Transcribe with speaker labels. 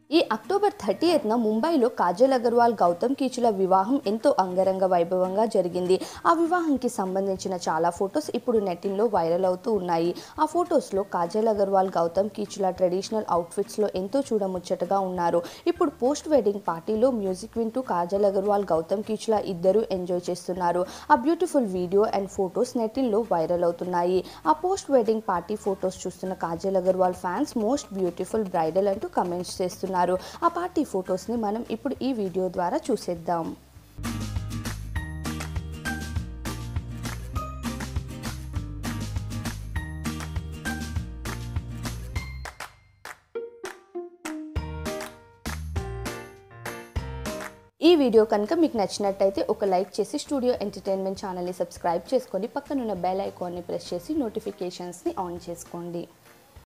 Speaker 1: ఈ అక్టోబర్ థర్టీయత్న ముంబైలో కాజల్ అగర్వాల్ గౌతమ్ కీచుల వివాహం ఎంతో అంగరంగ వైభవంగా జరిగింది ఆ వివాహంకి సంబంధించిన చాలా ఫొటోస్ ఇప్పుడు నెట్టింగ్లో వైరల్ అవుతూ ఉన్నాయి ఆ ఫొటోస్లో కాజల్ అగర్వాల్ గౌతమ్ కీచుల ట్రెడిషనల్ అవుట్ఫిట్స్లో ఎంతో చూడముచ్చటగా ఉన్నారు ఇప్పుడు పోస్ట్ వెడ్డింగ్ పార్టీలో మ్యూజిక్ వింటూ కాజల్ అగర్వాల్ గౌతమ్ కీచుల ఇద్దరు ఎంజాయ్ చేస్తున్నారు ఆ బ్యూటిఫుల్ వీడియో అండ్ ఫొటోస్ నెట్టింగ్లో వైరల్ అవుతున్నాయి ఆ పోస్ట్ వెడ్డింగ్ పార్టీ ఫొటోస్ చూస్తున్న Kajal Aggarwal fans most beautiful bridal అంటూ కమెంట్స్ చేస్తున్నారు ఆ పార్టీ ఫొటోస్ని మనం ఇప్పుడు ఈ వీడియో ద్వారా చూసేద్దాం ఈ వీడియో కనుక మీకు నచ్చినట్టయితే ఒక లైక్ చేసి స్టూడియో ఎంటర్టైన్మెంట్ ఛానల్ని సబ్స్క్రైబ్ చేసుకొని పక్కనున్న బెల్ ఐకాన్ని ప్రెస్ చేసి నోటిఫికేషన్స్ని ఆన్ చేసుకోండి